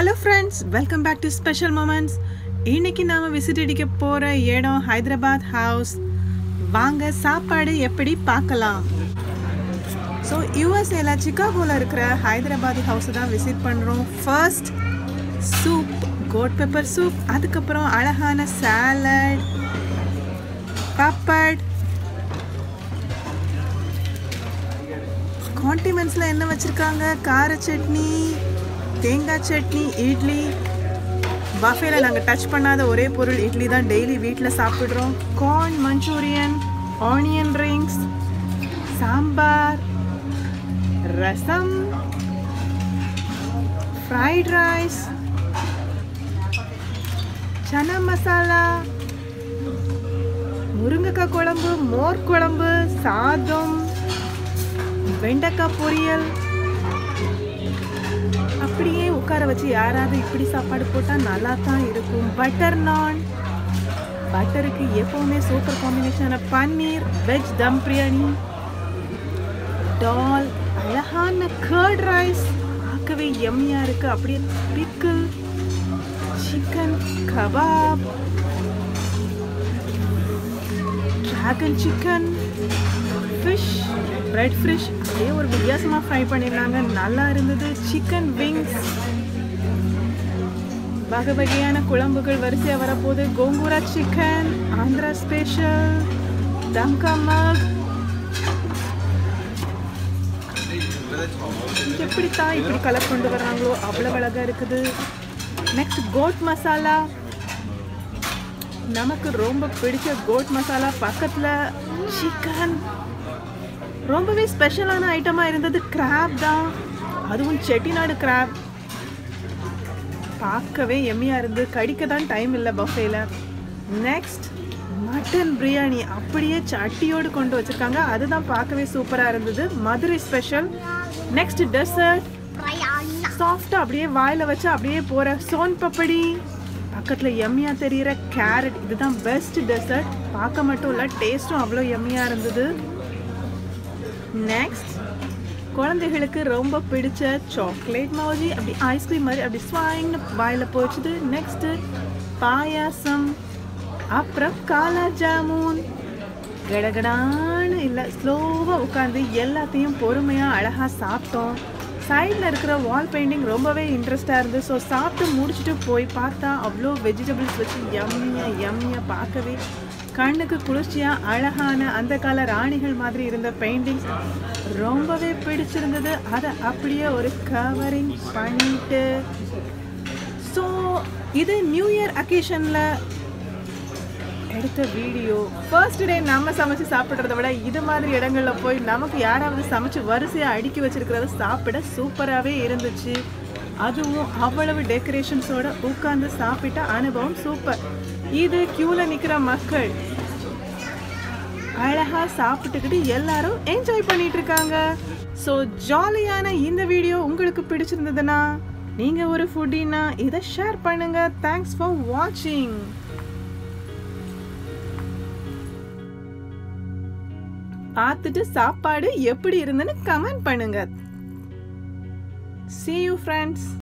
hello friends welcome back to special moments இன்னைக்கு நாம visit அடிக்க போற இடம் ஹைதராபாத் ஹவுஸ் வாங்க சாப்பாடு எப்படி பார்க்கலாம் ஸோ யூஎஸ்ஏல சிக்காகோவில் இருக்கிற ஹைதராபாதி ஹவுஸை தான் விசிட் பண்ணுறோம் ஃபர்ஸ்ட் சூப் கோட் பெப்பர் சூப் அதுக்கப்புறம் அழகான சாலட் பப்பட் காண்டிமெண்ட்ஸில் என்ன வச்சுருக்காங்க கார சட்னி தேங்காய் சட்னி இட்லி பஃபேல நாங்கள் டச் பண்ணாத ஒரே பொருள் இட்லி தான் டெய்லி வீட்டில் சாப்பிட்றோம் corn Manchurian onion rings sambar rasam fried rice chana masala முருங்கைக்காய் குழம்பு மோர் குழம்பு சாதம் வெண்டைக்காய் பொரியல் அப்படியே உட்கார வச்சு யாராவது இப்படி சாப்பாடு போட்டால் நல்லா தான் இருக்கும் பட்டர் நான் பட்டருக்கு எப்பவுமே சூப்பர் காம்பினேஷனான பன்னீர் வெஜ் தம் பிரியாணி டால் அழகான கர்ட் ரைஸ் பார்க்கவே எம்மியாக இருக்கு அப்படியே pickle chicken kebab dragon chicken fish bread fish அப்படியே ஒரு வித்தியாசமாக ஃப்ரை பண்ணியிருந்தாங்க நல்லா இருந்தது சிக்கன் விங்ஸ் வகை வகையான குழம்புகள் வரிசையாக வரப்போகுது கோங்கூரா சிக்கன் ஆந்திரா ஸ்பெஷல் தம்கா மக் எப்படி தான் இப்படி கலர் கொண்டு வர்றாங்களோ அவ்வளோ அழகாக இருக்குது நெக்ஸ்ட் கோட் மசாலா நமக்கு ரொம்ப பிடிச்ச கோட் மசாலா பக்கத்தில் சிக்கன் ரொம்பவே ஸ்பெஷலான ஐட்டமாக இருந்தது கிராப் தான் அதுவும் செட்டிநாடு கிராப் பார்க்கவே எம்மியாக இருந்து கடிக்க தான் டைம் இல்லை பஃபேல நெக்ஸ்ட் மட்டன் பிரியாணி அப்படியே சட்டியோடு கொண்டு வச்சுருக்காங்க அதுதான் பார்க்கவே சூப்பராக இருந்தது மதுரை ஸ்பெஷல் நெக்ஸ்ட் டெசர்ட் சாஃப்டாக அப்படியே வாயில் வச்சு அப்படியே போகிற சோன் பப்படி பக்கத்தில் எம்மியாக தெரிகிற கேரட் இதுதான் பெஸ்ட் டெசர்ட் பார்க்க மட்டும் இல்லை டேஸ்ட்டும் அவ்வளோ எம்மியாக இருந்தது நெக்ஸ்ட் குழந்தைகளுக்கு ரொம்ப பிடிச்ச சாக்லேட் மௌஜி அப்படி ஐஸ்கிரீம் மாதிரி அப்படி ஸ்வாயிங்னு வாயில் போச்சுது நெக்ஸ்ட்டு பாயாசம் அப்புறம் காலா ஜாமுன் கடகடான்னு இல்லை ஸ்லோவாக உட்காந்து எல்லாத்தையும் பொறுமையாக அழகாக சாப்பிட்டோம் சைடில் இருக்கிற வால் பெயிண்டிங் ரொம்பவே இன்ட்ரெஸ்டாக இருந்து ஸோ சாப்பிட்டு முடிச்சுட்டு போய் பார்த்தா அவ்வளோ வெஜிடபிள்ஸ் வச்சு எம்மியாக எம்மியாக பார்க்கவே கண்ணுக்கு குளிர்ச்சியாக அழகான அந்த கால ராணிகள் மாதிரி இருந்த பெயிண்டிங்ஸ் ரொம்பவே பிடிச்சிருந்தது அதை அப்படியே ஒரு கவரிங் பண்ணிட்டு ஸோ இது நியூ இயர் அக்கேஷனில் எடுத்த வீடியோ ஃபர்ஸ்ட் டே நம்ம சமைச்சு சாப்பிட்றத விட இது மாதிரி இடங்களில் போய் நமக்கு யாராவது சமைச்சு வரிசையாக அடுக்கி வச்சிருக்கிறத சாப்பிட சூப்பராகவே இருந்துச்சு அதுவும் அவ்வளவு டெக்கரேஷன்ஸோட உட்காந்து சாப்பிட்ட அனுபவம் சூப்பர் இது கியூவில் நிற்கிற மக்கள் அழகா சாப்பிட்டுக்கிட்டு எல்லாரும் என்ஜாய் பண்ணிட்டு இருக்காங்க ஸோ ஜாலியான இந்த வீடியோ உங்களுக்கு பிடிச்சிருந்ததுன்னா நீங்க ஒரு ஃபுட்டினா இதை ஷேர் பண்ணுங்க தேங்க்ஸ் ஃபார் வாட்சிங் பார்த்துட்டு சாப்பாடு எப்படி இருந்துன்னு கமெண்ட் பண்ணுங்க see you friends